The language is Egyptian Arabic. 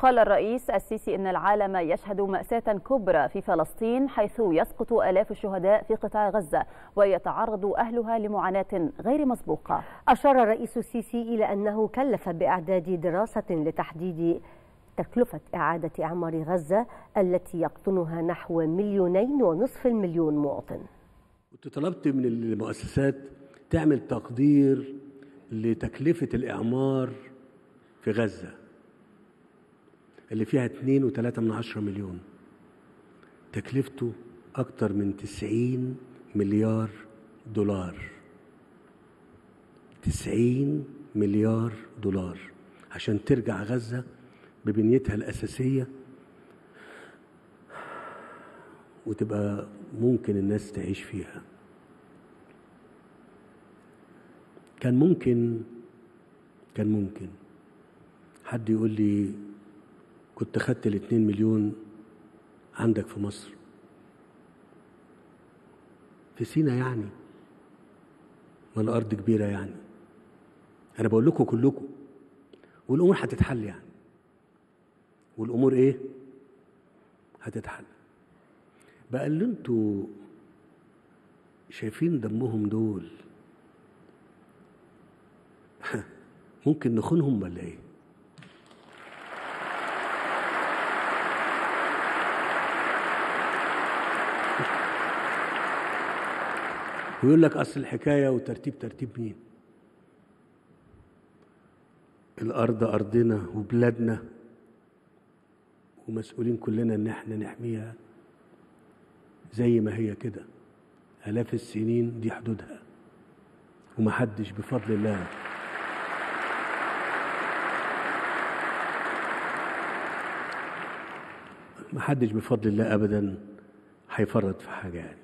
قال الرئيس السيسي إن العالم يشهد مأساة كبرى في فلسطين حيث يسقط آلاف الشهداء في قطاع غزة ويتعرض أهلها لمعاناة غير مسبوقة أشار الرئيس السيسي إلى أنه كلف بإعداد دراسة لتحديد تكلفة إعادة إعمار غزة التي يقطنها نحو مليونين ونصف المليون مواطن كنت طلبت من المؤسسات تعمل تقدير لتكلفة الإعمار في غزة اللي فيها اتنين وتلاتة من عشرة مليون تكلفته أكتر من تسعين مليار دولار تسعين مليار دولار عشان ترجع غزة ببنيتها الأساسية وتبقى ممكن الناس تعيش فيها كان ممكن كان ممكن حد يقول لي كنت خدت الاتنين مليون عندك في مصر في سينا يعني ما الأرض كبيرة يعني أنا بقول لكم كلكم والأمور هتتحل يعني والأمور إيه؟ هتتحل بقى اللي انتوا شايفين دمهم دول ممكن نخونهم ولا ايه؟ ويقول لك اصل الحكايه وترتيب ترتيب مين؟ الارض ارضنا وبلادنا ومسؤولين كلنا ان احنا نحميها زي ما هي كده آلاف السنين دي حدودها ومحدش بفضل الله محدش بفضل الله أبدا هيفرط في حاجة يعني